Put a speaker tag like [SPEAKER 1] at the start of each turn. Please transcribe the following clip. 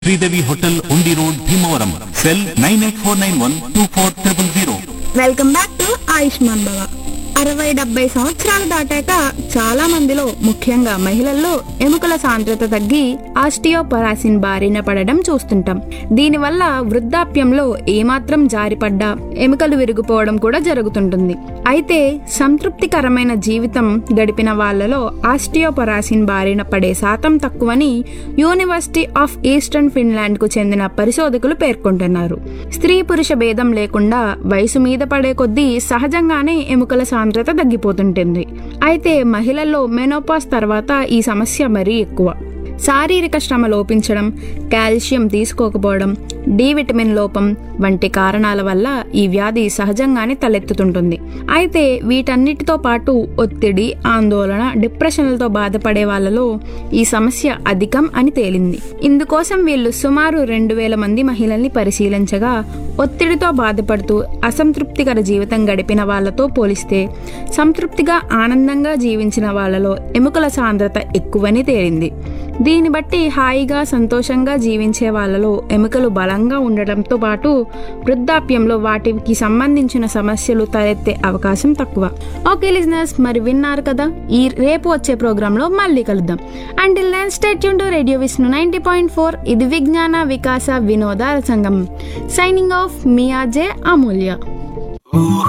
[SPEAKER 1] Sridevi hotel Undi road Bhimavaram cell nine eight four nine one two four triple zero
[SPEAKER 2] welcome back to Ayushman Bhava అరవై డెబ్బై సంవత్సరాలు దాటాక చాలా మందిలో ముఖ్యంగా మహిళల్లో ఎముకల సాంద్రత తగ్గి ఆస్టియోపరాసిన్ బారిన పడడం చూస్తుంటాం దీనివల్ల వృద్ధాప్యంలో ఏమాత్రం జారిపడ్డా ఎముకలు విరిగిపోవడం కూడా జరుగుతుంటుంది అయితే సంతృప్తికరమైన జీవితం గడిపిన వాళ్ళలో ఆస్టియోపరాసిన్ బారిన పడే శాతం తక్కువని యూనివర్సిటీ ఆఫ్ ఈస్టర్న్ ఫిన్లాండ్ కు చెందిన పరిశోధకులు పేర్కొంటున్నారు స్త్రీ పురుష భేదం లేకుండా వయసు మీద పడే కొద్దీ సహజంగానే ఎముకల సాంద్రత తగ్గిపోతుంటుంది అయితే మహిళల్లో మెనోపాస్ తర్వాత ఈ సమస్య మరీ ఎక్కువ శారీరక శ్రమ లోపించడం కాల్షియం తీసుకోకపోవడం డి విటమిన్ లోపం వంటి కారణాల వల్ల ఈ వ్యాధి సహజంగానే తలెత్తుతుంటుంది అయితే వీటన్నిటితో పాటు ఒత్తిడి ఆందోళన డిప్రెషన్లతో బాధపడే వాళ్ళలో ఈ సమస్య అధికం అని తేలింది ఇందుకోసం వీళ్ళు సుమారు రెండు వేల మంది మహిళల్ని పరిశీలించగా ఒత్తిడితో బాధపడుతూ అసంతృప్తికర జీవితం గడిపిన వాళ్ళతో పోలిస్తే సంతృప్తిగా ఆనందంగా జీవించిన వాళ్ళలో ఎముకల సాంద్రత ఎక్కువని తేలింది దీన్ని బట్టి హాయిగా సంతోషంగా జీవించే వాళ్ళలో ఎముకలు బలంగా ఉండటంతో పాటు వృద్ధాప్యంలో వాటికి సంబంధించిన సమస్యలు తలెత్తే అవకాశం తక్కువ ఓకే లిజినర్స్ మరి విన్నారు కదా ఈ రేపు వచ్చే ప్రోగ్రాంలో మళ్ళీ కలుద్దాం and then state to radio Vishnu ninety point four ఇది విజ్ఞాన వికాస వినోద సంగమం సైనింగ్ ఆఫ్ మియాజే అమూల్య